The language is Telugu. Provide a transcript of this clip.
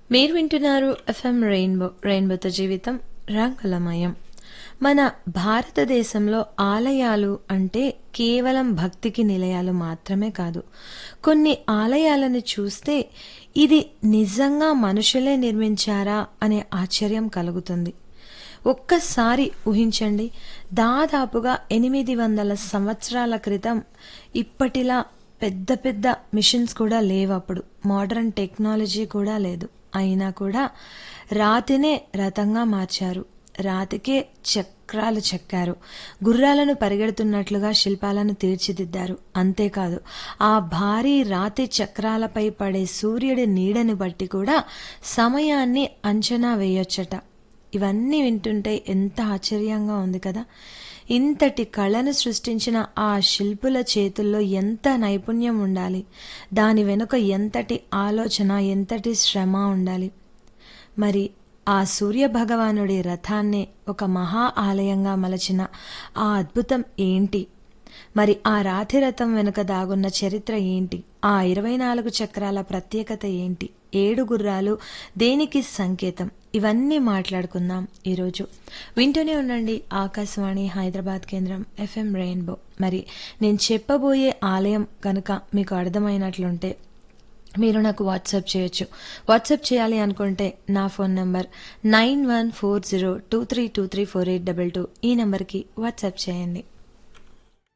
మీరు వింటున్నారు ఎఫ్ఎం రెయిన్బో రెయిన్బోతో జీవితం రంగులమయం మన భారతదేశంలో ఆలయాలు అంటే కేవలం భక్తికి నిలయాలు మాత్రమే కాదు కొన్ని ఆలయాలను చూస్తే ఇది నిజంగా మనుషులే నిర్మించారా అనే ఆశ్చర్యం కలుగుతుంది ఒక్కసారి ఊహించండి దాదాపుగా ఎనిమిది వందల సంవత్సరాల క్రితం ఇప్పటిలా పెద్ద పెద్ద మిషన్స్ కూడా లేవు అప్పుడు మోడర్న్ టెక్నాలజీ కూడా లేదు అయినా కూడా రాతినే రథంగా మార్చారు రాతికే చక్రాలు చెక్కారు గుర్రాలను పరిగెడుతున్నట్లుగా శిల్పాలను తీర్చిదిద్దారు అంతేకాదు ఆ భారీ రాతి చక్రాలపై పడే సూర్యుడి నీడని బట్టి కూడా సమయాన్ని అంచనా వేయొచ్చట ఇవన్నీ వింటుంటే ఎంత ఆశ్చర్యంగా ఉంది కదా ఇంతటి కళను సృష్టించిన ఆ శిల్పుల చేతుల్లో ఎంత నైపుణ్యం ఉండాలి దాని వెనుక ఎంతటి ఆలోచన ఎంతటి శ్రమ ఉండాలి మరి ఆ సూర్య భగవానుడి రథాన్ని ఒక మహా ఆలయంగా మలచిన ఆ అద్భుతం ఏంటి మరి ఆ రాతి రథం వెనుక దాగున్న చరిత్ర ఏంటి ఆ ఇరవై నాలుగు చక్రాల ప్రత్యేకత ఏంటి ఏడు గుర్రాలు దేనికి సంకేతం ఇవన్నీ మాట్లాడుకుందాం ఈరోజు వింటూనే ఉండండి ఆకాశవాణి హైదరాబాద్ కేంద్రం ఎఫ్ఎం రెయిన్బో మరి నేను చెప్పబోయే ఆలయం కనుక మీకు అర్థమైనట్లుంటే మీరు నాకు వాట్సాప్ చేయొచ్చు వాట్సాప్ చేయాలి అనుకుంటే నా phone number nine one four zero two three two three four eight double two ఈ నెంబర్కి వాట్సాప్ చేయండి